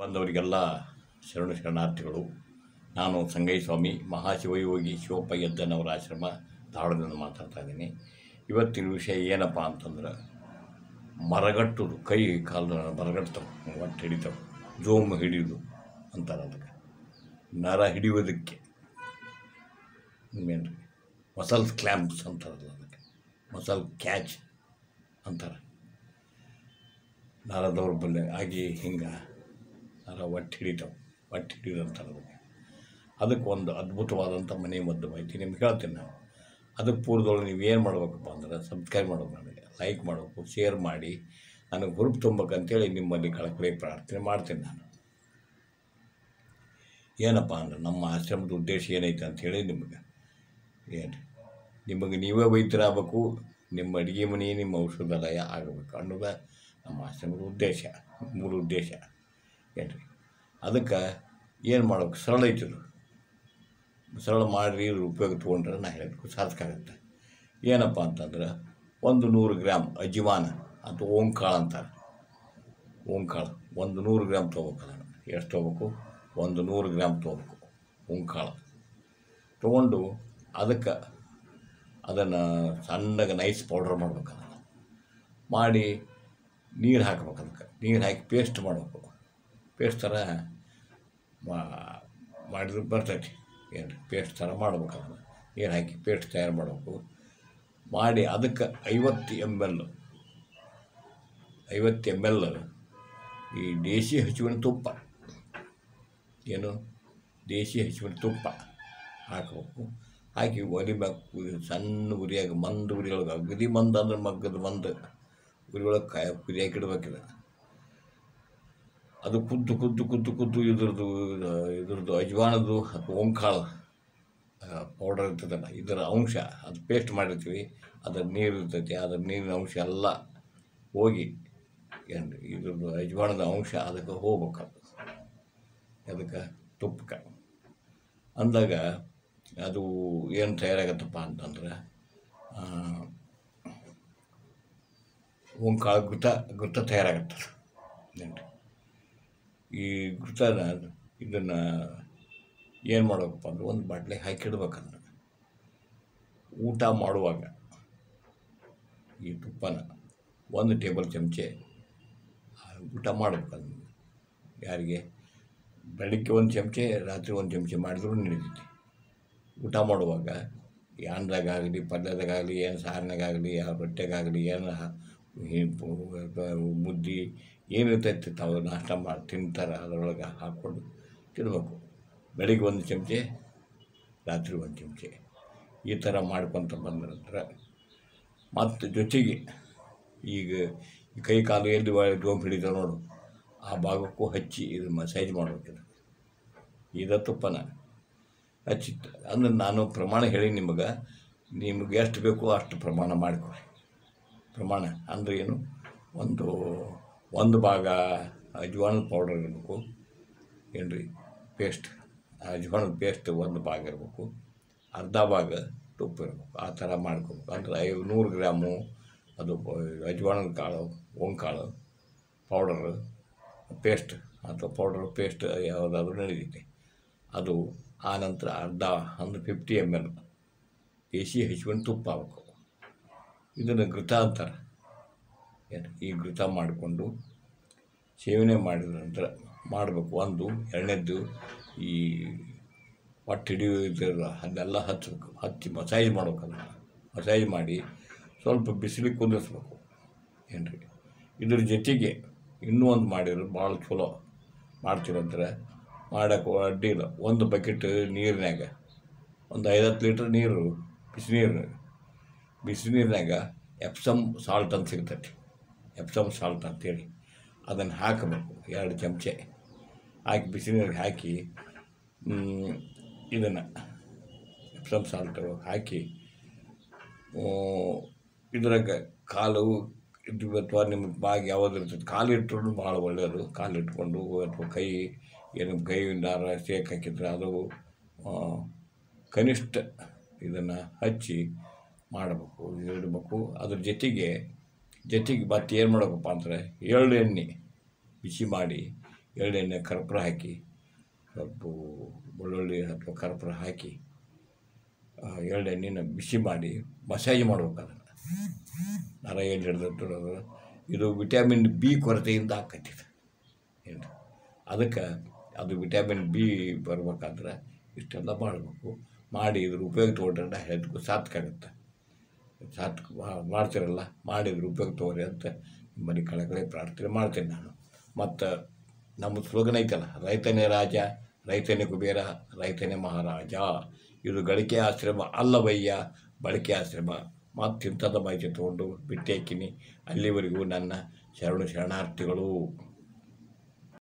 ಬಂದವರಿಗೆಲ್ಲ ಶರಣ ಶರಣಾರ್ಥಿಗಳು ನಾನು ಸಂಗಯ್ಯ ಸ್ವಾಮಿ ಮಹಾಶಿವಯೋಗಿ ಶಿವಪ್ಪ ಯದ್ದನವರ ಆಶ್ರಮ ಧಾರವಾಡದಿಂದ ಮಾತಾಡ್ತಾ ಇದ್ದೀನಿ ಇವತ್ತಿನ ವಿಷಯ ಏನಪ್ಪ ಅಂತಂದ್ರೆ ಮರಗಟ್ಟುದು ಕೈ ಕಾಲು ಮರಗಟ್ತವೆ ಒಟ್ಟು ಹಿಡಿತವೆ ಜೋಮ್ ಹಿಡಿಯೋದು ಅಂತಾರೆ ಅದಕ್ಕೆ ನರ ಹಿಡಿಯೋದಕ್ಕೆ ಏನು ಮಸಲ್ ಕ್ಲ್ಯಾಂಪ್ಸ್ ಅಂತಾರಲ್ಲ ಅದಕ್ಕೆ ಮಸಲ್ ಕ್ಯಾಚ್ ಅಂತಾರೆ ನರ ದೌರ್ಬಲ್ಯ ಆಗಿ ಹಿಂಗೆ ನರ ಒಟ್ಟು ಹಿಡಿತಾವೆ ಒಟ್ಟು ಹಿಡಿಯೋದು ಅಂತಾರೆ ಅದಕ್ಕೆ ಅದಕ್ಕೆ ಒಂದು ಅದ್ಭುತವಾದಂಥ ಮನೆ ಮದ್ದು ಮಾಹಿತಿ ನಿಮ್ಗೆ ಹೇಳ್ತೀನಿ ನಾನು ಅದಕ್ಕೆ ಪೂರ್ವದೊಳಗೆ ನೀವು ಏನು ಮಾಡ್ಬೇಕಪ್ಪ ಅಂದ್ರೆ ಸಬ್ಸ್ಕ್ರೈಬ್ ಮಾಡ್ಬೇಕು ನನಗೆ ಲೈಕ್ ಮಾಡಬೇಕು ಶೇರ್ ಮಾಡಿ ನನಗೆ ಹುರುಪು ತುಂಬಬೇಕಂತೇಳಿ ನಿಮ್ಮಲ್ಲಿ ಕಳಕಳಿ ಪ್ರಾರ್ಥನೆ ಮಾಡ್ತೀನಿ ನಾನು ಏನಪ್ಪ ಅಂದ್ರೆ ನಮ್ಮ ಆಶ್ರಮದ ಉದ್ದೇಶ ಏನೈತೆ ಅಂಥೇಳಿ ನಿಮಗೆ ಏನು ನಿಮಗೆ ನೀವೇ ವೈದ್ಯರಾಗಬೇಕು ನಿಮ್ಮ ಅಡುಗೆ ಮನೆ ನಿಮ್ಮ ಔಷಧಾಲಯ ಆಗಬೇಕು ಅನ್ನೋದು ನಮ್ಮ ಆಶ್ರಮದ ಉದ್ದೇಶ ಮೂಲ ಉದ್ದೇಶ ಏನು ರೀ ಅದಕ್ಕೆ ಏನು ಮಾಡ್ಬೇಕು ಸರಳ ಐತಿದು ಸರಳ ಮಾಡಿರಿ ಇದ್ರ ಉಪಯೋಗ ತೊಗೊಂಡ್ರೆ ನಾ ಹೇಳೋದಕ್ಕೂ ಸಾರ್ಥಕ ಆಗುತ್ತೆ ಏನಪ್ಪ ಅಂತಂದ್ರೆ ಒಂದು ನೂರು ಗ್ರಾಮ್ ಅಜ್ವಾನ ಅಥವಾ ಓಂಕಾಳು ಅಂತಾರೆ ಓಂಕಾಳು ಒಂದು ನೂರು ಗ್ರಾಮ್ ತೊಗೋಬೇಕು ಅದನ್ನು ಎಷ್ಟು ತೊಗೋಬೇಕು ಒಂದು ನೂರು ಗ್ರಾಮ್ ತೊಗೋಬೇಕು ಓಂಕಾಳು ತೊಗೊಂಡು ಅದಕ್ಕೆ ಅದನ್ನು ಸಣ್ಣಗೆ ನೈಸ್ ಪೌಡ್ರ್ ಮಾಡ್ಬೇಕು ಅದನ್ನು ಮಾಡಿ ನೀರು ಹಾಕ್ಬೇಕು ಅದಕ್ಕೆ ನೀರು ಹಾಕಿ ಪೇಸ್ಟ್ ಮಾಡಬೇಕು ಪೇಸ್ಟ್ ಥರ ಮಾ- ಮಾಡಿದ್ರೆ ಬರ್ತೈತಿ ಏನು ಪೇಸ್ಟ್ ಥರ ಮಾಡ್ಬೇಕು ಅದನ್ನು ನೀರು ಹಾಕಿ ಪೇಸ್ಟ್ ತಯಾರು ಮಾಡಬೇಕು ಮಾಡಿ ಅದಕ್ಕೆ ಐವತ್ತು ಎಮ್ ಎಲ್ ಐವತ್ತು ಎಮ್ ಎಲ್ ಈ ದೇಸಿ ಹಸುವಿನ ತುಪ್ಪ ಏನು ದೇಸಿ ಹಸುವಿನ ತುಪ್ಪ ಹಾಕಬೇಕು ಹಾಕಿ ಒಲಿ ಮ್ಯಾಗ ಕುದಿ ಸಣ್ಣ ಉರಿಯಾಗ ಮಂದ ಉರಿಯೊಳಗೆ ಅಗದಿ ಮಂದ ಅಂದ್ರೆ ಮಗ್ಗದ ಮಂದ ಉರಿಯೊಳಗೆ ಕಾಯ ಕುದಿಯಾಕೆ ಇಡ್ಬೇಕಿಲ್ಲ ಅದು ಕುದ್ದು ಕುದ್ದು ಕುದ್ದು ಕುದ್ದು ಇದ್ರದ್ದು ಇದ್ರದ್ದು ಅಜ್ವಾನದ್ದು ಅಥವಾ ಓಂಕಾಳು ಪೌಡರ್ ಇರ್ತದಲ್ಲ ಇದರ ಅಂಶ ಅದು ಪೇಸ್ಟ್ ಮಾಡಿರ್ತೀವಿ ಅದರ ನೀರು ಇರ್ತೈತಿ ಅದರ ನೀರಿನ ಅಂಶ ಎಲ್ಲ ಹೋಗಿ ಏನು ಇದ್ರದ್ದು ಅಜ್ವಾನದ ಅಂಶ ಅದಕ್ಕೆ ಹೋಗ್ಬೇಕು ಅದು ಅದಕ್ಕೆ ತುಪ್ಪಕ್ಕೆ ಅಂದಾಗ ಅದು ಏನು ತಯಾರಾಗತ್ತಪ್ಪ ಅಂತಂದ್ರೆ ಓಂಕಾಳು ಘೃತ ಘೃತ ತಯಾರಾಗತ್ತೆ ಏನು ಈ ಘೃತನ ಇದನ್ನು ಏನು ಮಾಡಬೇಕಪ್ಪ ಅಂದ್ರೆ ಒಂದು ಬಾಟ್ಲಿಗೆ ಹಾಕಿಡ್ಬೇಕು ಅದನ್ನು ಊಟ ಮಾಡುವಾಗ ಈ ತುಪ್ಪನ ಒಂದು ಟೇಬಲ್ ಚಮಚೆ ಊಟ ಮಾಡ್ಬೇಕು ಅದನ್ನು ಯಾರಿಗೆ ಬೆಳಗ್ಗೆ ಒಂದು ಚಮಚೆ ರಾತ್ರಿ ಒಂದು ಚಮಚೆ ಮಾಡಿದ್ರೂ ನಡೀತೈತಿ ಊಟ ಮಾಡುವಾಗ ಈ ಅನ್ನದಾಗಲಿ ಪಲ್ಯದಾಗಲಿ ಏನು ಸಾರಿನಾಗಲಿ ಯಾವ ರೊಟ್ಟೆಗಾಗಲಿ ಏನು ಹಾ- ಈ ಪು- ಮುದ್ದೆ ಏನಿರ್ತೈತಿ ತಾವು ನಾಷ್ಟ ಮಾಡಿ ತಿಂತಾರೆ ಅದರೊಳಗೆ ಹಾಕ್ಕೊಂಡು ತಿನ್ಬೇಕು ಬೆಳಿಗ್ಗೆ ಒಂದು ಚಮಚೆ ರಾತ್ರಿ ಒಂದು ಚಮಚೆ ಈ ಥರ ಮಾಡ್ಕೊತ ಬಂದ ನಂತರ ಮತ್ತು ಜೊತೆಗೆ ಈಗ ಈ ಕೈ ಕಾಲು ಎಲ್ಲಿ ಡೋಮ್ ಹಿಡಿತಾವೆ ನೋಡು ಆ ಭಾಗಕ್ಕೂ ಹಚ್ಚಿ ಇದು ಮಸಾಜ್ ಮಾಡ್ಬೇಕಿದೆ ಇದ ತುಪ್ಪನ ಹಚ್ಚಿ ಅಂದ್ರೆ ನಾನು ಪ್ರಮಾಣ ಹೇಳಿ ನಿಮಗೆ ನಿಮಗೆ ಎಷ್ಟು ಬೇಕೋ ಅಷ್ಟು ಪ್ರಮಾಣ ಮಾಡಿಕೊಡಿ ಪ್ರಮಾಣ ಅಂದರೆ ಏನು ಒಂದು ಒಂದು ಭಾಗ ಅಜ್ವಾನದ ಪೌಡರ್ ಇರಬೇಕು ಏನು ರೀ ಪೇಸ್ಟ್ ಅಜ್ವಾನದ ಪೇಸ್ಟ್ ಒಂದು ಭಾಗ ಇರಬೇಕು ಅರ್ಧ ಭಾಗ ತುಪ್ಪ ಇರಬೇಕು ಆ ಥರ ಮಾಡ್ಕೋಬೇಕು ಅಂದರೆ ಐ ನೂರು ಗ್ರಾಮು ಅದು ಪ- ಅಜ್ವಾನದ ಕಾಳು ಓಂಕಾಳು ಪೌಡರ್ ಪೇಸ್ಟ್ ಅಥವಾ ಪೌಡರ್ ಪೇಸ್ಟ್ ಯಾವುದಾದ್ರೂ ನಡೀತೈತಿ ಅದು ಆ ನಂತರ ಅರ್ಧ ಒಂದು ಫಿಫ್ಟಿ ಎಮ್ ಎಲ್ ದೇಸಿ ಹಸುವಿನ ತುಪ್ಪ ಆಗಬೇಕು ಇದನ್ನು ಘೃತ ಅಂತಾರೆ ಏನು ಈ ಘೃತ ಮಾಡಿಕೊಂಡು ಸೇವನೆ ಮಾಡಿದ ನಂತರ ಮಾಡಬೇಕು ಒಂದು ಎರಡನೇದ್ದು ಈ ಹೊಟ್ಟೆ ಹಿಡಿಯೋದಿರಲ್ಲ ಅದನ್ನೆಲ್ಲ ಹಚ್ಚಬೇಕು ಹಚ್ಚಿ ಮಸಾಜ್ ಮಾಡ್ಬೇಕು ಅದನ್ನು ಮಸಾಜ್ ಮಾಡಿ ಸ್ವಲ್ಪ ಬಿಸಿಲಿಗೆ ಕುದಿಸ್ಬೇಕು ಏನು ರೀ ಇದ್ರ ಜೊತೆಗೆ ಇನ್ನೂ ಒಂದು ಮಾಡಿದ್ರೆ ಭಾಳ ಚಲೋ ಮಾಡ್ತೀರಂದ್ರೆ ಮಾಡೋಕೆ ಅಡ್ಡಿ ಇಲ್ಲ ಒಂದು ಬಕೆಟ್ ನೀರಿನಾಗ ಒಂದು ಐವತ್ತು ಲೀಟ್ರ್ ನೀರು ಬಿಸಿನೀರು ಬಿಸಿನೀರಿನಾಗ ಎಪ್ಸಮ್ ಸಾಲ್ಟ್ ಅಂತ ಸಿಗ್ತೈತಿ ಎಪ್ಸಮ್ ಸಾಲ್ಟ್ ಅಂತೇಳಿ ಅದನ್ನು ಹಾಕಬೇಕು ಎರಡು ಚಮಚೆ ಹಾಕಿ ಬಿಸಿನೀರಿಗೆ ಹಾಕಿ ಇದನ್ನು ಎಪ್ಸಮ್ ಸಾಲ್ಟು ಹಾಕಿ ಆ, ಇದ್ರಾಗ ಕಾಲು ಇದು ಅಥವಾ ನಿಮ್ಗೆ ಬಾಗಿ ಯಾವ್ದು ಇರ್ತದೆ ಕಾಲು ಇಟ್ಟರು ಭಾಳ ಒಳ್ಳೆಯದು ಕಾಲು ಇಟ್ಕೊಂಡು ಅಥವಾ ಕೈ ಏನು ಕೈಯಿಂದ ಸೇಕ್ ಹಾಕಿದ್ರೆ ಅದು ಆ, ಕನಿಷ್ಠ ಇದನ್ನು ಹಚ್ಚಿ ಮಾಡಬೇಕು ಇಡಬೇಕು ಅದ್ರ ಜೊತೆಗೆ ಜೊತೆಗೆ ಮತ್ತೆ ಏನು ಮಾಡಬೇಕಪ್ಪ ಅಂದರೆ ಎಳ್ಳು ಎಣ್ಣೆ ಬಿಸಿ ಮಾಡಿ ಎಳ್ಳೆಣ್ಣೆ ಕರ್ಪೂರ ಹಾಕಿ ಸ್ವಲ್ಪ ಬೆಳ್ಳುಳ್ಳಿ ಅಥವಾ ಕರ್ಪೂರ ಹಾಕಿ ಆ, ಎಳ್ಳೆಣ್ಣೆನ ಬಿಸಿ ಮಾಡಿ ಮಸಾಜ್ ಮಾಡ್ಬೇಕು ಅದನ್ನು ನರ ಎಲ್ಲಿ ಹಿಡ್ದಿರ್ತದೆ ಇದು ವಿಟಮಿನ್ ಬಿ ಕೊರತೆಯಿಂದ ಆಕೈತಿ ಇದು ಏನು ಅದಕ್ಕೆ ಅದು ವಿಟಮಿನ್ ಬಿ ಬರ್ಬೇಕಾದ್ರೆ ಇಷ್ಟೆಲ್ಲ ಮಾಡಬೇಕು ಮಾಡಿ ಇದ್ರ ಉಪಯೋಗ ತೊಗೊಂಡ್ರೆ ಹೆಲ್ತ್ಗೂ ಸಾರ್ಥಕ ಆಗುತ್ತೆ ಸಾರ್ಥಕ ಮಾ- ಮಾಡ್ತಿರಲ್ಲ ಮಾಡಿದ್ರ ಉಪಯೋಗ ತೊಗೊರಿ ಅಂತ ನಿಮ್ಮಲ್ಲಿ ಕಳಕಳಿ ಪ್ರಾರ್ಥನೆ ಮಾಡ್ತೀನಿ ನಾನು ಮತ್ತು ನಮ್ಮ ಸ್ಲೋಗನ್ ಐತಲ್ಲ ರೈತನೇ ರಾಜ ರೈತನೇ ಕುಬೇರ ರೈತನೇ ಮಹಾರಾಜ ಇದು ಗಳಿಕೆ ಆಶ್ರಮ ಅಲ್ಲವಯ್ಯ ಬಳಕೆ ಆಶ್ರಮ ಮತ್ತು ಇಂಥದ್ದು ಮಾಹಿತಿ ತೊಗೊಂಡು ಬಿಟ್ಟು ಹಾಕಿನಿ ಅಲ್ಲಿವರೆಗೂ ನನ್ನ ಶರಣು ಶರಣಾರ್ಥಿಗಳು